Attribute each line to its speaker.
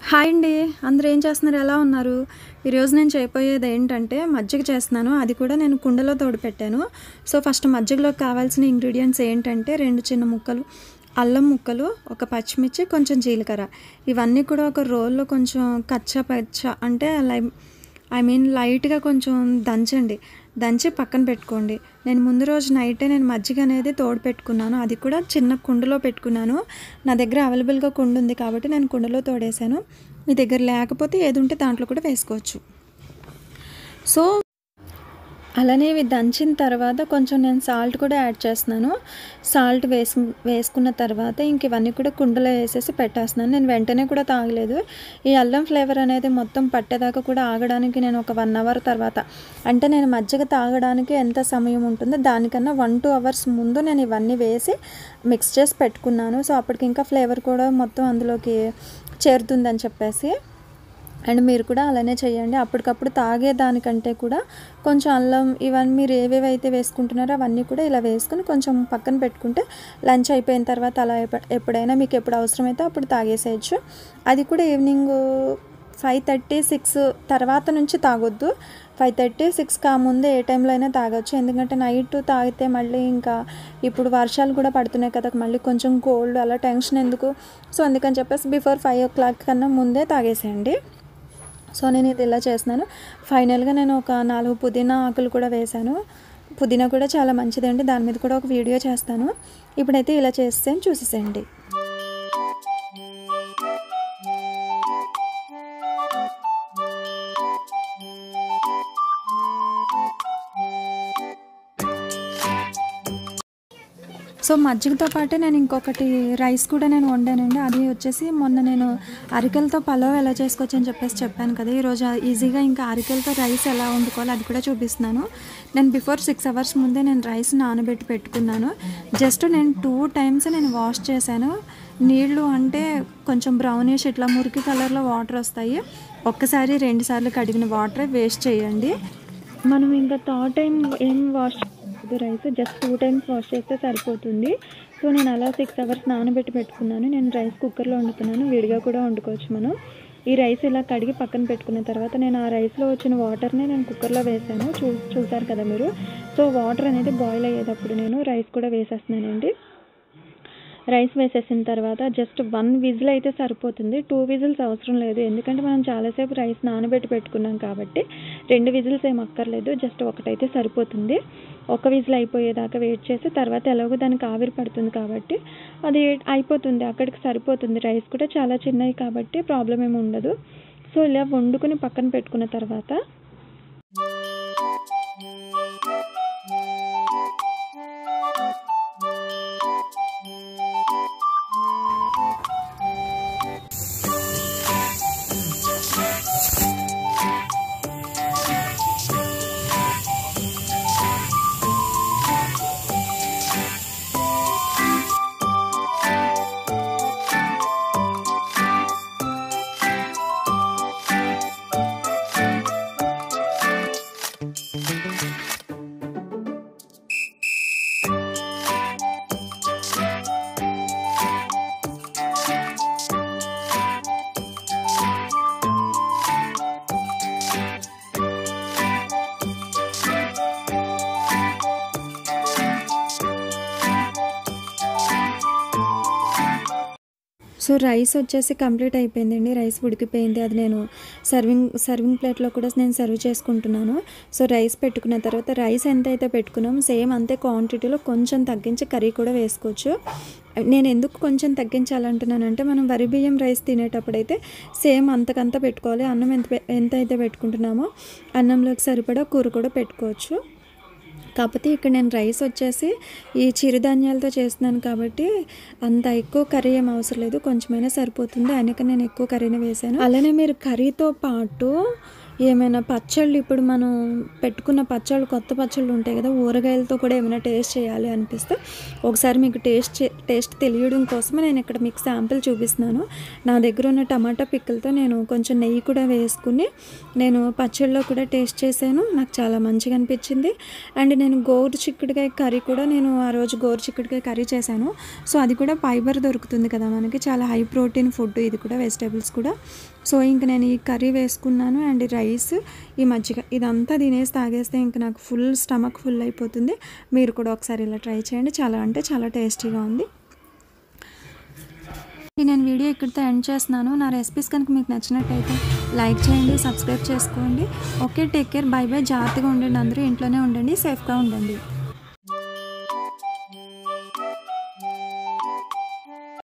Speaker 1: hi అండి అందరూ ఏం చేస్తున్నారు ఎలా ఉన్నారు ఈరోజు నేను చేయబోయేది ఏంటంటే మజ్జిగ చేస్తున్నాను అది కూడా నేను కుండలో తోడు పెట్టాను సో ఫస్ట్ మజ్జిగలోకి కావాల్సిన ఇంగ్రీడియంట్స్ ఏంటంటే రెండు చిన్న ముక్కలు అల్లం ముక్కలు ఒక పచ్చిమిర్చి కొంచెం జీలకర్ర ఇవన్నీ కూడా ఒక రోల్లో కొంచెం కచ్చా పచ్చ అంటే లై ఐ మీన్ లైట్గా కొంచెం దంచండి దంచి పక్కన పెట్టుకోండి నేను ముందు రోజు నైటే నేను మజ్జిగ అనేది తోడు పెట్టుకున్నాను అది కూడా చిన్న కుండలో పెట్టుకున్నాను నా దగ్గర అవైలబుల్గా కుండ ఉంది కాబట్టి నేను కుండలో తోడేశాను మీ దగ్గర లేకపోతే ఏది ఉంటే దాంట్లో కూడా వేసుకోవచ్చు సో అలానే ఇవి దంచిన తర్వాత కొంచెం నేను సాల్ట్ కూడా యాడ్ చేస్తున్నాను సాల్ట్ వేసు వేసుకున్న తర్వాత ఇంక ఇవన్నీ కూడా కుండలో వేసేసి పెట్టేస్తున్నాను నేను వెంటనే కూడా తాగలేదు ఈ అల్లం ఫ్లేవర్ అనేది మొత్తం పట్టేదాకా కూడా ఆగడానికి నేను ఒక వన్ అవర్ తర్వాత అంటే నేను మజ్జిగ తాగడానికి ఎంత సమయం ఉంటుందో దానికన్నా వన్ టూ అవర్స్ ముందు నేను ఇవన్నీ వేసి మిక్స్ చేసి పెట్టుకున్నాను సో అప్పటికి ఇంకా ఫ్లేవర్ కూడా మొత్తం అందులోకి చేరుతుందని చెప్పేసి అండ్ మీరు కూడా అలానే చేయండి అప్పటికప్పుడు తాగేదానికంటే కూడా కొంచెం అల్లం ఇవన్నీ మీరు ఏవేవి అయితే వేసుకుంటున్నారో అవన్నీ కూడా ఇలా వేసుకుని కొంచెం పక్కన పెట్టుకుంటే లంచ్ అయిపోయిన తర్వాత అలా ఎప్ప- ఎప్పుడైనా మీకు ఎప్పుడు అవసరమైతే అప్పుడు తాగేసేయచ్చు అది కూడా ఈవినింగ్ ఫైవ్ థర్టీ సిక్స్ తర్వాత నుంచి తాగొద్దు ఫైవ్ థర్టీ సిక్స్ కా ముందే ఏ టైంలో అయినా తాగొచ్చు ఎందుకంటే నైట్ తాగితే మళ్ళీ ఇంకా ఇప్పుడు వర్షాలు కూడా పడుతున్నాయి కదా మళ్ళీ కొంచెం కోల్డ్ అలా టెన్షన్ ఎందుకు సో అందుకని చెప్పేసి బిఫోర్ ఫైవ్ ఓ క్లాక్ కన్నా ముందే తాగేసేయండి సో నేను ఇది ఇలా చేస్తున్నాను ఫైనల్గా నేను ఒక నాలుగు పుదీనా ఆకులు కూడా వేశాను పుదీనా కూడా చాలా మంచిదండి దాని మీద కూడా ఒక వీడియో చేస్తాను ఇప్పుడైతే ఇలా చేస్తే చూసేసేయండి సో మజ్జిగతో పాటు నేను ఇంకొకటి రైస్ కూడా నేను వండానండి అది వచ్చేసి మొన్న నేను అరికెలతో పలావ్ ఎలా చేసుకోవచ్చు అని చెప్పేసి చెప్పాను కదా ఈరోజు ఈజీగా ఇంకా అరికెలతో రైస్ ఎలా వండుకోవాలి అది కూడా చూపిస్తున్నాను నేను బిఫోర్ సిక్స్ అవర్స్ ముందే నేను రైస్ నానబెట్టి పెట్టుకున్నాను జస్ట్ నేను టూ టైమ్స్ నేను వాష్ చేశాను నీళ్లు అంటే కొంచెం బ్రౌనిష్ ఇట్లా మురికి కలర్లో వాటర్ వస్తాయి ఒక్కసారి రెండు సార్లు కడిగిన వాటర్ వేస్ట్ చేయండి మనం ఇంకా థర్డ్ టైం ఏం వాష్ చేయదు rice just two times wash చేస్తే సరిపోతుంది సో నేను అలా సిక్స్ అవర్స్ నానబెట్టి పెట్టుకున్నాను నేను రైస్ కుక్కర్లో వండుతున్నాను విడిగా కూడా వండుకోవచ్చు మనం ఈ రైస్ ఇలా కడిగి పక్కన పెట్టుకున్న తర్వాత నేను ఆ రైస్లో వచ్చిన వాటర్ని నేను కుక్కర్లో వేసాను చూ చూసారు కదా మీరు సో వాటర్ అనేది బాయిల్ అయ్యేటప్పుడు నేను రైస్ కూడా వేసేస్తున్నానండి రైస్ వేసేసిన తర్వాత జస్ట్ వన్ విజిల్ అయితే సరిపోతుంది టూ విజిల్స్ అవసరం లేదు ఎందుకంటే మనం చాలాసేపు రైస్ నానబెట్టి పెట్టుకున్నాం కాబట్టి రెండు విజిల్స్ ఏం అక్కర్లేదు జస్ట్ ఒకటైతే సరిపోతుంది ఒక విజిల్ అయిపోయేదాకా వెయిట్ చేసి తర్వాత ఎలాగో దానికి ఆవిరి పడుతుంది కాబట్టి అది అయిపోతుంది అక్కడికి సరిపోతుంది రైస్ కూడా చాలా చిన్నవి కాబట్టి ప్రాబ్లం ఏమి ఉండదు సో ఇలా వండుకొని పక్కన పెట్టుకున్న తర్వాత సో రైస్ వచ్చేసి కంప్లీట్ అయిపోయిందండి రైస్ ఉడికిపోయింది అది నేను సర్వింగ్ సర్వింగ్ ప్లేట్లో కూడా నేను సర్వ్ చేసుకుంటున్నాను సో రైస్ పెట్టుకున్న తర్వాత రైస్ ఎంత అయితే పెట్టుకున్నామో సేమ్ అంతే క్వాంటిటీలో కొంచెం తగ్గించి కర్రీ కూడా వేసుకోవచ్చు నేను ఎందుకు కొంచెం తగ్గించాలంటున్నానంటే మనం వరి బియ్యం రైస్ తినేటప్పుడు అయితే సేమ్ అంతకంత పెట్టుకోవాలి అన్నం ఎంత పె- ఎంత అయితే పెట్టుకుంటున్నామో అన్నంలోకి సరిపడా కూర కూడా పెట్టుకోవచ్చు కాకపోతే ఇక్కడ నేను రైస్ వచ్చేసి ఈ చిరుధాన్యాలతో చేస్తున్నాను కాబట్టి అంత ఎక్కువ కర్రీ ఏం అవసరం లేదు కొంచెమైనా సరిపోతుంది అయినాక నేను ఎక్కువ కర్రీని వేసాను అలానే మీరు కర్రీతో పాటు ఏమైనా పచ్చళ్ళు ఇప్పుడు మనం పెట్టుకున్న పచ్చళ్ళు కొత్త పచ్చళ్ళు ఉంటాయి కదా ఊరగాయలతో కూడా ఏమైనా టేస్ట్ చేయాలి అనిపిస్తే ఒకసారి మీకు టేస్ట్ చే- టేస్ట్ తెలియడం కోసమే నేను ఇక్కడ మీకు శాంపిల్ చూపిస్తున్నాను నా దగ్గర ఉన్న టమాటా పిక్కలతో నేను కొంచెం నెయ్యి కూడా వేసుకుని నేను పచ్చళ్ళలో కూడా టేస్ట్ చేశాను నాకు చాలా మంచిగా అనిపించింది అండ్ నేను గోరు చిక్కుడుకాయ కర్రీ కూడా నేను ఆ రోజు గోరు చిక్కుడుకాయ కర్రీ చేశాను సో అది కూడా ఫైబర్ దొరుకుతుంది కదా మనకి చాలా హై ప్రోటీన్ ఫుడ్ ఇది కూడా వెజిటేబుల్స్ కూడా సో ఇంక నేను ఈ కర్రీ వేసుకున్నాను అండ్ రైస్ ఈ మజ్జిగ ఇదంతా తినేసి తాగేస్తే ఇంక నాకు ఫుల్ స్టమక్ ఫుల్ అయిపోతుంది మీరు కూడా ఒకసారి ఇలా ట్రై చేయండి చాలా అంటే చాలా టేస్టీగా ఉంది నేను వీడియో ఇక్కడితో ఎండ్ చేస్తున్నాను నా రెసిపీస్ కనుక మీకు నచ్చినట్టయితే లైక్ చేయండి సబ్స్క్రైబ్ చేసుకోండి okay take care bye bye జాగ్రత్తగా ఉండండి అందరూ ఇంట్లోనే ఉండండి సేఫ్గా ఉండండి